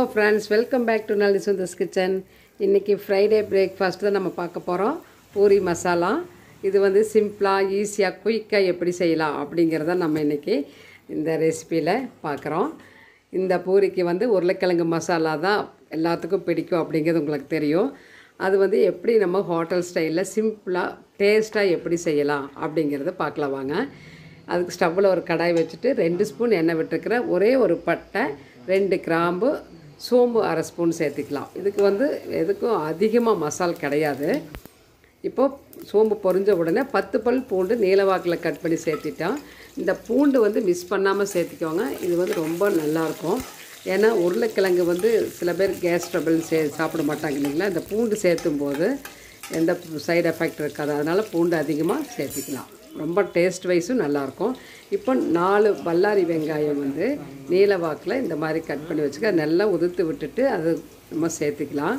hello friends welcome back to Nalli Sundar's kitchen இன்றைக்கி Friday breakfast தான் நம்ம பார்க்க போகிறோம் பூரி மசாலா இது வந்து சிம்பிளாக ஈஸியாக குயிக்காக எப்படி செய்யலாம் அப்படிங்கிறத நம்ம இன்றைக்கி இந்த ரெசிப்பியில் பார்க்குறோம் இந்த பூரிக்கு வந்து உருளைக்கிழங்கு மசாலா தான் எல்லாத்துக்கும் பிடிக்கும் அப்படிங்கிறது உங்களுக்கு தெரியும் அது வந்து எப்படி நம்ம ஹோட்டல் ஸ்டைலில் சிம்பிளாக டேஸ்ட்டாக எப்படி செய்யலாம் அப்படிங்கிறத பார்க்கலாம் வாங்க அதுக்கு ஸ்டவ்வில் ஒரு கடாய் வச்சுட்டு ரெண்டு ஸ்பூன் எண்ணெய் விட்டுருக்கிற ஒரே ஒரு பட்டை ரெண்டு கிராம்பு சோம்பு அரை ஸ்பூன் சேர்த்துக்கலாம் இதுக்கு வந்து எதுக்கும் அதிகமாக மசால் கிடையாது இப்போது சோம்பு பொரிஞ்ச உடனே பத்து பல் பூண்டு நீலவாக்கில் கட் பண்ணி சேர்த்திட்டோம் இந்த பூண்டு வந்து மிஸ் பண்ணாமல் சேர்த்திக்கோங்க இது வந்து ரொம்ப நல்லாயிருக்கும் ஏன்னா உருளைக்கிழங்கு வந்து சில பேர் கேஸ் ட்ரபிள் சே சாப்பிட மாட்டாங்க இல்லைங்களா இந்த பூண்டு சேர்த்தும் போது எந்த சைடு எஃபெக்ட் இருக்காது அதனால் பூண்டு அதிகமாக சேர்த்திக்கலாம் ரொம்ப டேஸ்ட் வைஸும் நல்லாயிருக்கும் இப்போ நாலு பல்லாரி வெங்காயம் வந்து நீல வாக்கில் இந்த மாதிரி கட் பண்ணி வச்சுக்க நல்லா உதுத்து விட்டுட்டு அது நம்ம சேர்த்துக்கலாம்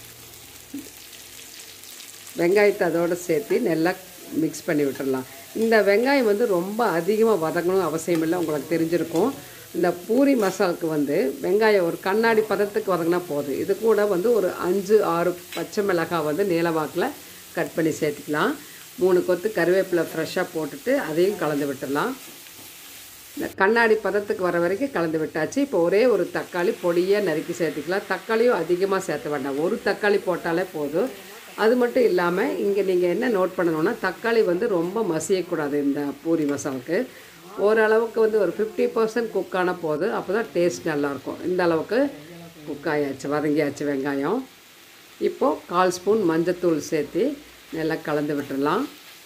வெங்காயத்தை அதோடு சேர்த்து நல்லா மிக்ஸ் பண்ணி விட்டுடலாம் இந்த வெங்காயம் வந்து ரொம்ப அதிகமாக வதங்கணும் அவசியம் இல்லை உங்களுக்கு தெரிஞ்சிருக்கும் இந்த பூரி மசாலுக்கு வந்து வெங்காயம் ஒரு கண்ணாடி பதத்துக்கு வதங்கினா போதும் இது கூட வந்து ஒரு அஞ்சு ஆறு பச்சை மிளகாய் வந்து நீலவாக்கில் கட் பண்ணி சேர்த்துக்கலாம் மூணு கொத்து கருவேப்பிலை ஃப்ரெஷ்ஷாக போட்டுட்டு அதையும் கலந்து விட்டுடலாம் இந்த கண்ணாடி பதத்துக்கு வர வரைக்கும் கலந்து விட்டாச்சு இப்போ ஒரே ஒரு தக்காளி பொடியாக நறுக்கி சேர்த்துக்கலாம் தக்காளியும் அதிகமாக சேர்த்த வேண்டாம் ஒரு தக்காளி போட்டாலே போதும் அது மட்டும் இல்லாமல் இங்கே நீங்கள் என்ன நோட் பண்ணணும்னா தக்காளி வந்து ரொம்ப மசியக்கூடாது இந்த பூரி மசாலுக்கு ஓரளவுக்கு வந்து ஒரு ஃபிஃப்டி பர்சன்ட் குக் ஆன போது அப்போ தான் டேஸ்ட் நல்லாயிருக்கும் இந்த அளவுக்கு குக் ஆயாச்சு வதங்கியாச்சு வெங்காயம் இப்போது கால் ஸ்பூன் மஞ்சத்தூள் சேர்த்து நல்லா கலந்து விட்டுடலாம்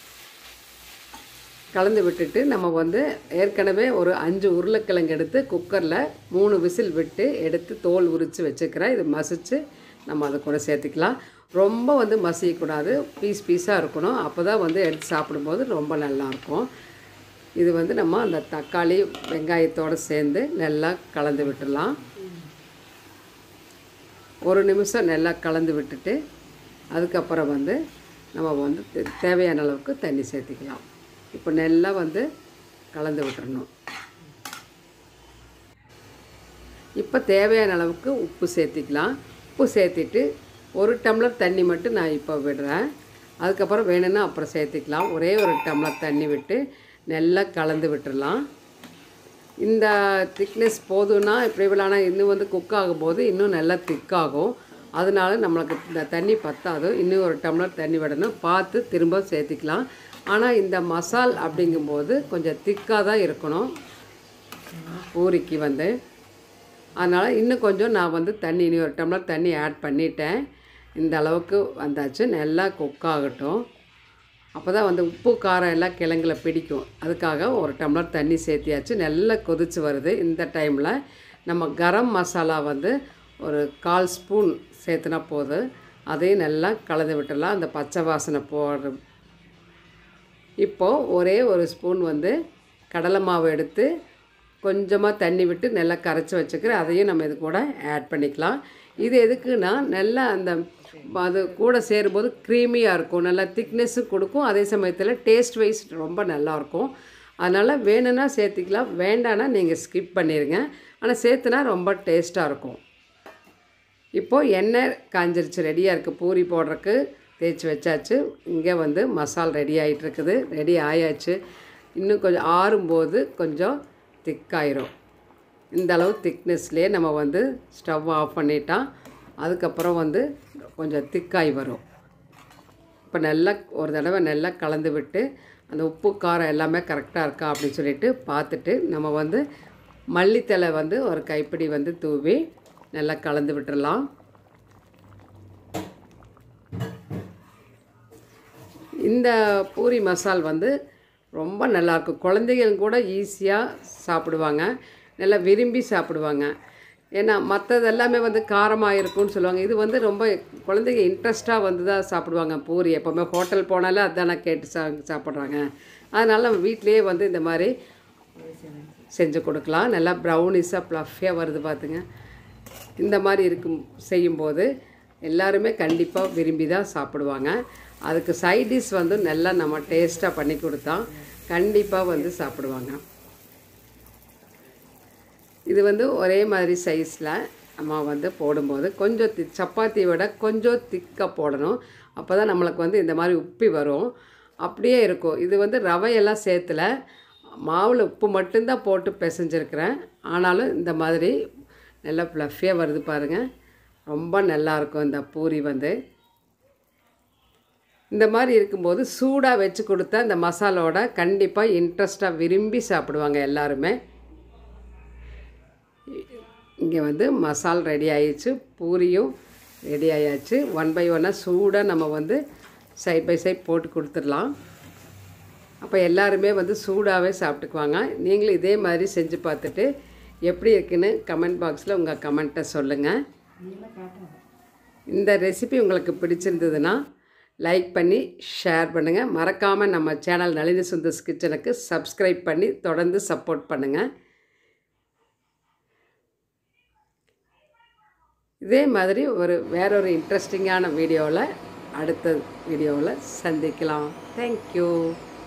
கலந்து விட்டுட்டு நம்ம வந்து ஏற்கனவே ஒரு அஞ்சு உருளைக்கிழங்கு எடுத்து குக்கரில் மூணு விசில் விட்டு எடுத்து தோல் உரித்து வச்சுக்கிறேன் இது மசித்து நம்ம அதை கூட சேர்த்துக்கலாம் ரொம்ப வந்து மசியக்கூடாது பீஸ் பீஸாக இருக்கணும் அப்போ தான் வந்து எடுத்து சாப்பிடும்போது ரொம்ப நல்லாயிருக்கும் இது வந்து நம்ம அந்த தக்காளி வெங்காயத்தோடு சேர்ந்து நல்லா கலந்து விட்டுடலாம் ஒரு நிமிஷம் நல்லா கலந்து விட்டுட்டு அதுக்கப்புறம் வந்து நம்ம வந்து தே- தேவையான அளவுக்கு தண்ணி சேர்த்திக்கலாம் இப்போ நல்லா வந்து கலந்து விட்டுறணும் இப்போ தேவையான அளவுக்கு உப்பு சேர்த்திக்கலாம் உப்பு சேர்த்திட்டு ஒரு டம்ளர் தண்ணி மட்டும் நான் இப்போ விடுறேன் அதுக்கப்புறம் வேணும்னா அப்புறம் சேர்த்திக்கலாம் ஒரே ஒரு டம்ளர் தண்ணி விட்டு நல்லா கலந்து விட்டுறலாம் இந்த திக்னஸ் போதும்னா இப்படி விளானா இன்னும் வந்து குக் ஆகும்போது இன்னும் நல்லா திக்காகும் அதனால நம்மளுக்கு இந்த தண்ணி பத்தாது இன்னும் ஒரு டம்ளர் தண்ணி விடணும் பார்த்து திரும்ப சேர்த்திக்கலாம் ஆனால் இந்த மசால் அப்படிங்கும்போது கொஞ்சம் திக்காக தான் இருக்கணும் பூரிக்கு வந்து அதனால் இன்னும் கொஞ்சம் நான் வந்து தண்ணி இனி ஒரு டம்ளர் தண்ணி ஆட் பண்ணிட்டேன் இந்த அளவுக்கு வந்தாச்சு நல்லா குக் ஆகட்டும் அப்போ தான் வந்து உப்பு காரம் எல்லாம் கிழங்குல பிடிக்கும் அதுக்காக ஒரு டம்ளர் தண்ணி சேர்த்தியாச்சு நல்லா கொதிச்சு வருது இந்த டைமில் நம்ம கரம் மசாலா வந்து ஒரு கால் ஸ்பூன் சேர்த்துனா போதும் அதையும் நல்லா கலந்து விட்டுடலாம் அந்த பச்சை வாசனை போடுற இப்போது ஒரே ஒரு ஸ்பூன் வந்து கடலை மாவு எடுத்து கொஞ்சமாக தண்ணி விட்டு நல்லா கரைச்சி வச்சுக்கிறேன் அதையும் நம்ம இது கூட ஆட் பண்ணிக்கலாம் இது எதுக்குன்னா நல்லா அந்த அது கூட சேரும்போது க்ரீமியாக இருக்கும் நல்லா திக்னஸும் கொடுக்கும் அதே சமயத்தில் டேஸ்ட் வைஸ் ரொம்ப நல்லாயிருக்கும் அதனால் வேணும்னா சேர்த்திக்கலாம் வேண்டான்னா நீங்கள் ஸ்கிப் பண்ணிடுங்க ஆனால் சேர்த்துனா ரொம்ப டேஸ்ட்டாக இருக்கும் இப்போது எண்ணெய் காஞ்சிருச்சு ரெடியாக இருக்குது பூரி போடுறதுக்கு தேய்ச்சி வச்சாச்சு இங்கே வந்து மசால் ரெடி ஆகிட்டு இருக்குது ரெடி ஆயாச்சு இன்னும் கொஞ்சம் ஆறும்போது கொஞ்சம் திக்காயிரும் இந்த அளவு திக்னஸ்லேயே நம்ம வந்து ஸ்டவ் ஆஃப் பண்ணிட்டா அதுக்கப்புறம் வந்து கொஞ்சம் திக்காய் வரும் இப்போ நல்லா ஒரு தடவை நல்லா கலந்து விட்டு அந்த உப்பு காரம் எல்லாமே கரெக்டாக இருக்கா அப்படின்னு சொல்லிட்டு பார்த்துட்டு நம்ம வந்து மல்லித்தலை வந்து ஒரு கைப்பிடி வந்து தூவி நல்லா கலந்து விட்டுறலாம் இந்த பூரி மசால் வந்து ரொம்ப நல்லாயிருக்கும் குழந்தைகள் கூட ஈஸியாக சாப்பிடுவாங்க நல்லா விரும்பி சாப்பிடுவாங்க ஏன்னா மற்றது எல்லாமே வந்து காரமாக இருக்கும்னு சொல்லுவாங்க இது வந்து ரொம்ப குழந்தைங்க இன்ட்ரெஸ்ட்டாக வந்து தான் சாப்பிடுவாங்க பூரி எப்போவுமே ஹோட்டல் போனாலே அதானே கேட்டு சா சாப்பிட்றாங்க அதனால் நம்ம வீட்டிலேயே வந்து இந்த மாதிரி செஞ்சு கொடுக்கலாம் நல்லா ப்ரௌனிஸாக ப்ளஃபியாக வருது பார்த்துங்க இந்த மாதிரி இருக்கும் செய்யும்போது எல்லாருமே கண்டிப்பாக விரும்பி தான் சாப்பிடுவாங்க அதுக்கு சைட் டிஷ் வந்து நல்லா நம்ம டேஸ்ட்டாக பண்ணி கொடுத்தா கண்டிப்பாக வந்து சாப்பிடுவாங்க இது வந்து ஒரே மாதிரி சைஸில் நம்ம வந்து போடும்போது கொஞ்சம் தி சப்பாத்தியை விட கொஞ்சம் திக்காக போடணும் அப்போ தான் நம்மளுக்கு வந்து இந்த மாதிரி உப்பி வரும் அப்படியே இருக்கும் இது வந்து ரவையெல்லாம் சேர்த்துல மாவில் உப்பு மட்டும்தான் போட்டு பிசைஞ்சிருக்கிறேன் ஆனாலும் இந்த மாதிரி நல்லா ஃப்ளஃபியாக வருது பாருங்கள் ரொம்ப நல்லாயிருக்கும் இந்த பூரி வந்து இந்த மாதிரி இருக்கும்போது சூடாக வச்சு கொடுத்தா இந்த மசாலோட கண்டிப்பாக இன்ட்ரெஸ்ட்டாக விரும்பி சாப்பிடுவாங்க எல்லாருமே இங்கே வந்து மசால் ரெடி ஆயிடுச்சு பூரியும் ரெடி ஆயாச்சு ஒன் பை ஒன்னாக சூடாக நம்ம வந்து சைட் பை சைட் போட்டு கொடுத்துடலாம் அப்போ எல்லாருமே வந்து சூடாகவே சாப்பிட்டுக்குவாங்க நீங்களும் இதே மாதிரி செஞ்சு பார்த்துட்டு எப்படி இருக்குன்னு கமெண்ட் பாக்ஸில் உங்கள் கமெண்ட்டை சொல்லுங்கள் இந்த ரெசிபி உங்களுக்கு பிடிச்சிருந்ததுன்னா லைக் பண்ணி ஷேர் பண்ணுங்கள் மறக்காமல் நம்ம சேனல் நளினி சுந்தர்ஸ் கிச்சனுக்கு சப்ஸ்கிரைப் பண்ணி தொடர்ந்து சப்போர்ட் பண்ணுங்கள் இதே மாதிரி ஒரு வேறொரு இன்ட்ரெஸ்டிங்கான வீடியோவில் அடுத்த வீடியோவில் சந்திக்கலாம் தேங்க்யூ